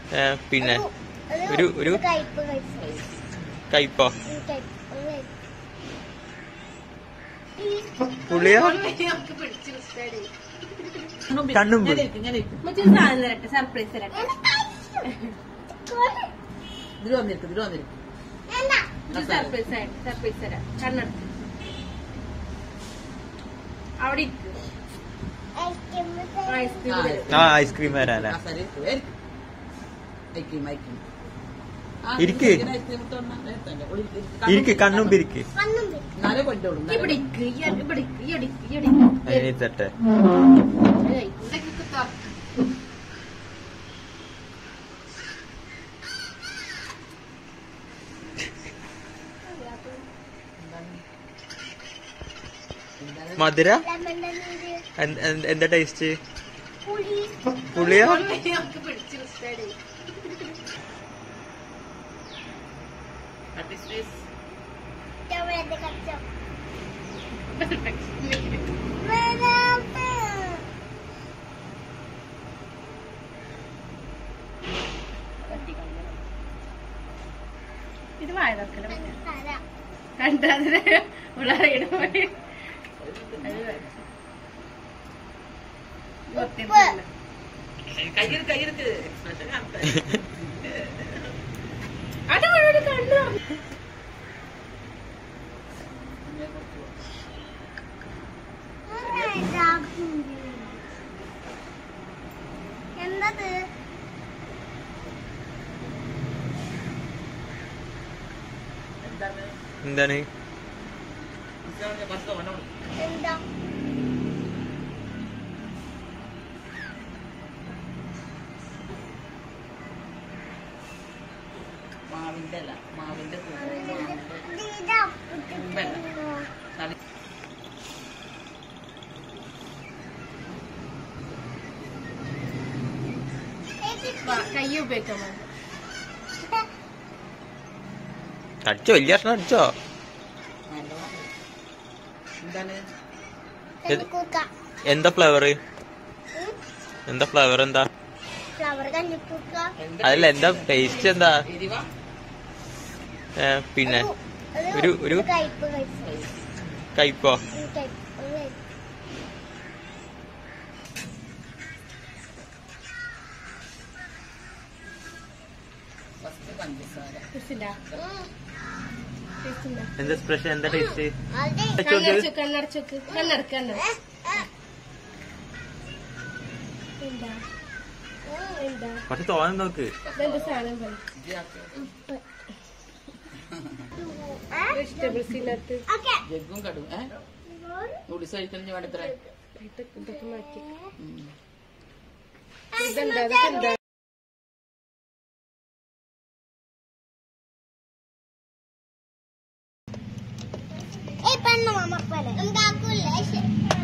ഏ, പിന്നെ ഒരു ഒരു കയ്പ് കഴിച്ചു കയ്പോ കയ്പ് ഒരു കയ്പ്. പുളിയോ കണ്ണുമ്പ്. സാധനം തരട്ടെ സർപ്രൈസ് തരട്ടെ ഇതില് വന്നിരിക്കും ഇതില് വന്നിരിക്കും വേണ്ട. സർപ്രൈസ് ആയിട്ട് സർപ്രൈസ് തരാം കണ്ണെടുത്ത് അവിടെ ഇരിക്കും ഐസ്ക്രീം ഐസ്ക്രീം ആ, തരും ആ ഐസ്ക്രീം വരാനാ ആ, ശരി, ഇരിക്കും, ഇരിക്കും. ഐക്യം, ഐക്യം. ആ, ഇരിക്ക്. ഇങ്ങനെ ഐസ്ക്രീം ഇട്ട് വന്നാ നേരത്തല്ലേ. ഒളി- ഇരിക്ക്. ഇരിക്ക് കണ്ണുമ്പ് ഇരിക്ക് കണ്ണും പിടി. എന്നാലേ കൊണ്ടുപോകും എന്നാലേ ഇവിടെ ഇരിക്ക് ഈ അടി- ഇവിടെ ഇരിക്ക് ഈ അടിക്ക് ഈ അടിക്ക് അതിനെത്തട്ടെ ഏയ്, ഇതൊക്കെ തുറക്ക്. മധുര ലെമണിന്റെ നീര് എന്ത്- എന്ത്- എന്താ ടേസ്റ്റ് പുളി പുളിയോ നമുക്ക് പിടിച്ച് നിർത്താടേ. That is nice. ടൊമാറ്റോ കച്ചം ഇത് വായ തുറക്കല കണ്ടതിന് പിള്ളേരുടെ പോയി അത് വേണ്ട. ഒത്തിരി കയ്യിൽ കയ്യിലേക്ക് expression കാണിക്കാൻ. അത് മുഴുവൻ കണ്ടു എന്തത് എന്താണ്? എന്താണ് ഇതാണ് ഞാൻ first one ആണ്. എന്താ മാവിന്റെ അല്ല മാവിന്റെ കൂടെ മാവിന്റെ ഇതാ തുമ്പല്ല. നല്ല കൈ ഉപയോഗിക്കാൻ മതി അടിച്ചോ വലിയ ഭക്ഷണം അടിച്ചോ നല്ലതാണ്. എന്താണ് കഞ്ഞിക്കൂക്ക എന്താ ഫ്ലവർ എന്താ ഫ്ലവർ എന്താ ഫ്ലവർ കഞ്ഞിക്കൂക്ക എന്താ അതല്ല എന്താ ടേസ്റ്റ് എന്താ എരിവാ ഏ, പിന്നെ ഒരു ഒരു കയ്പ് കഴിച്ചു കയ്പോ ഒരു കയ്പ് ഒരു കയ്പ് ഫസ്റ്റ് പഞ്ചസാര ടേസ്റ്റിണ്ടാ? ടേസ്റ്റിണ്ടാ? എന്താ സ്പെഷ്യൽ എന്താ ടേസ്റ്റ് അതെ കണ്ണടച്ച് കണ്ണടച്ച് വെക്ക്. കണ്ണെടുക്ക്, കണ്ണെടുക്ക്. എന്താ? എന്താ? കുറച്ച് തോന്നാൻ നോക്ക് ഇതെന്താ സാധനം പറ. വെജിറ്റബിൾസ് ഇതിനകത്ത് ഓക്കെ ജഗ്ഗും കടും ഏ നൂഡിൽസ് കഴിക്കണം വേണ്ട ഇത്ര ഇതൊക്കെ ഇതൊക്കെ മാറ്റി ഉം. ഇതെന്താ ഇതൊക്കെ എന്താ ഏയ് പെണ്ണ മാമ പോലെ ഉണ്ടാക്കൂലേ